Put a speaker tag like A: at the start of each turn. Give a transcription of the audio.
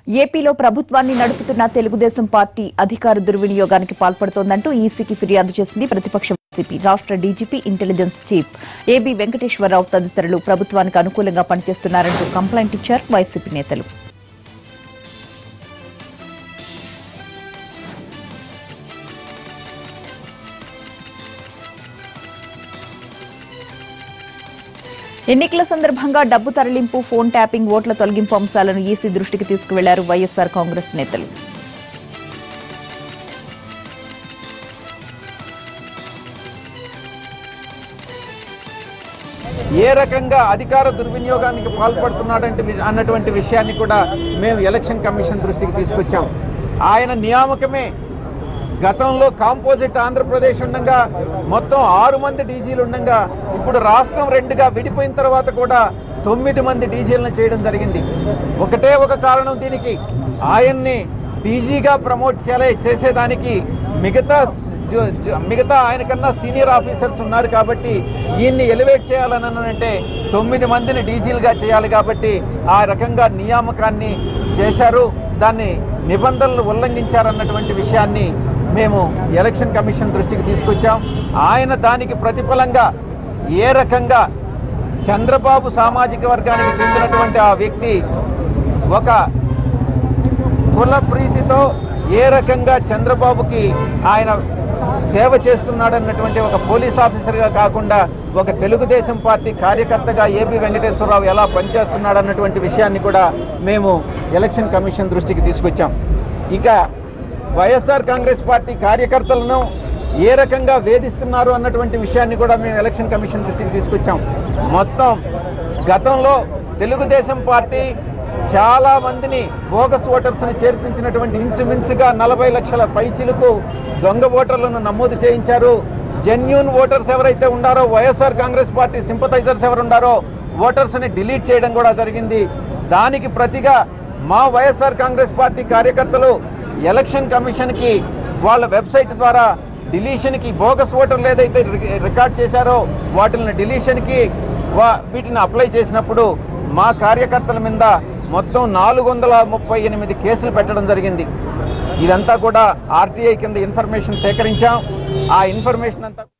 A: ఏపీలో ప్రభుత్వాన్ని నడుపుతున్న తెలుగుదేశం పార్టీ అధికార దుర్వినియోగానికి పాల్పడుతోందంటూ ఈసీకి ఫిర్యాదు చేసింది ప్రతిపక్ష వైసీపీ రాష్ట్ర DGP intelligence chief AB Venkateswararao తదితరులు ప్రభుత్వానికి అనుకూలంగా పనిచేస్తున్నారంటూ కంప్లైంట్ ఇచ్చారు వైసీపీ నేతలు ఎన్నికల సందర్భంగా డబ్బు తరలింపు ఫోన్ ట్యాపింగ్ ఓట్ల తొలగింపు అంశాలను ఈసీ దృష్టికి తీసుకువెళ్లారు వైఎస్సార్ కాంగ్రెస్ నేతలు
B: ఏ రకంగా అధికార దుర్వినియోగానికి పాల్పడుతున్నాడంటే వి- అన్నటువంటి విషయాన్ని కూడా మేము ఎలక్షన్ కమిషన్ దృష్టికి తీసుకొచ్చాం ఆయన నియామకమే గతంలో కాంపోజిట్ ఆంధ్రప్రదేశ్ ఉండగా మొత్తం ఆరు మంది డీజీలు ఉండగా ఇప్పుడు రాష్ట్రం రెండుగా విడిపోయిన తర్వాత కూడా తొమ్మిది మంది డీజీలను చేయడం జరిగింది ఒకటే ఒక కారణం దీనికి ఆయన్ని డీజీగా ప్రమోట్ చేయాలి చేసేదానికి మిగతా జు- జు- మిగతా ఆయన కన్నా సీనియర్ ఆఫీసర్స్ ఉన్నారు కాబట్టి ఈయన్ని ఎలివేట్ చేయాలని అంటే తొమ్మిది మందిని డీజీలుగా చేయాలి కాబట్టి ఆ రకంగా నియామకాన్ని చేశారు దాన్ని నిబంధనలు ఉల్లంఘించారన్నటువంటి విషయాన్ని మేము ఎలక్షన్ కమిషన్ దృష్టికి తీసుకొచ్చాం ఆయన దానికి ప్రతిఫలంగా ఏ రకంగా చంద్రబాబు సామాజిక వర్గానికి చెందినటువంటి ఆ వ్యక్తి ఒక కుల ప్రీతితో ఏ రకంగా చంద్రబాబుకి ఆయన సేవ చేస్తున్నాడన్నటువంటి ఒక పోలీస్ ఆఫీసర్గా కాకుండా ఒక తెలుగుదేశం పార్టీ కార్యకర్తగా ఏపీ వెంకటేశ్వరరావు ఎలా పనిచేస్తున్నాడన్నటువంటి విషయాన్ని కూడా మేము ఎలక్షన్ కమిషన్ దృష్టికి తీసుకొచ్చాం ఇక వైఎస్ఆర్ కాంగ్రెస్ పార్టీ కార్యకర్తలను ఏ రకంగా వేధిస్తున్నారు అన్నటువంటి విషయాన్ని కూడా మేము ఎలక్షన్ కమిషన్ దృష్టికి తీసుకొచ్చాం మొత్తం గతంలో తెలుగుదేశం పార్టీ చాలా మందిని బోగస్ ఓటర్స్ని చేర్పించినటువంటి ఇంచుమించుగా నలభై లక్షల పైచిలకు దొంగ ఓటర్లను నమోదు చేయించారు జెన్యూన్ ఓటర్స్ ఎవరైతే ఉండారో వైఎస్ఆర్ కాంగ్రెస్ పార్టీ సింపథైజర్స్ ఎవరు ఉండారో ఓటర్స్ని డిలీట్ చేయడం కూడా జరిగింది దానికి ప్రతిగా మా వైఎస్ఆర్ కాంగ్రెస్ పార్టీ కార్యకర్తలు ఎలక్షన్ కమిషన్కి వాళ్ళ వెబ్సైట్ ద్వారా డిలీషన్కి బోగస్ ఓటర్లు ఏదైతే రి- రికార్డ్ చేశారో వాటిని డిలీషన్కి వా- వీటిని అప్లై చేసినప్పుడు మా కార్యకర్తల మీద మొత్తం నాలుగు వందల ముప్పై ఎనిమిది కేసులు పెట్టడం జరిగింది ఇదంతా కూడా ఆర్టీఐ కింద ఇన్ఫర్మేషన్ సేకరించాం ఆ ఇన్ఫర్మేషన్ అంతా